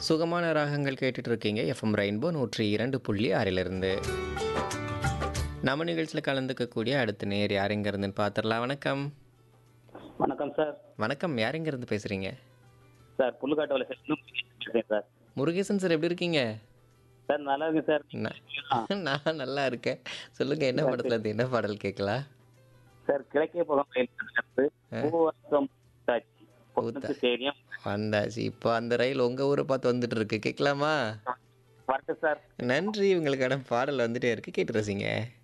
சுகமான ராகங்கள் கேட்டுட்டு இருக்கீங்க எஃப்எம் ரெயின்போ நூற்றி இரண்டு புள்ளி ஆறிலிருந்து நம்ம நிகழ்ச்சியில் கலந்துக்கக்கூடிய அடுத்த நேர் யாருங்க இருந்துன்னு பார்த்துடலாம் வணக்கம் வணக்கம் சார் வணக்கம் யாருங்க இருந்து பேசுறீங்க சார் புல்லுக்காட்டு வலை சார் இன்னும் பேசுறேன் சார் முருகேசன் சார் எப்படி இருக்கீங்க சார் நல்லா இருக்கு சார் நான் நான் நல்லா இருக்கேன் சொல்லுங்க என்ன படத்துல இருந்து என்ன பாடல் கேட்கலாம் சார் கிழக்கே போகும் ரயில் கட்டு பூவரசம் தாச்சி பொண்ணுக்கு தெரியும் வந்தாச்சு இப்போ அந்த ரயில் உங்க ஊரை பார்த்து வந்துட்டு இருக்கு கேட்கலாமா வரட்டு சார் நன்றி உங்களுக்கான பாடல் வந்துட்டே இருக்கு கேட்டு ரசிங்க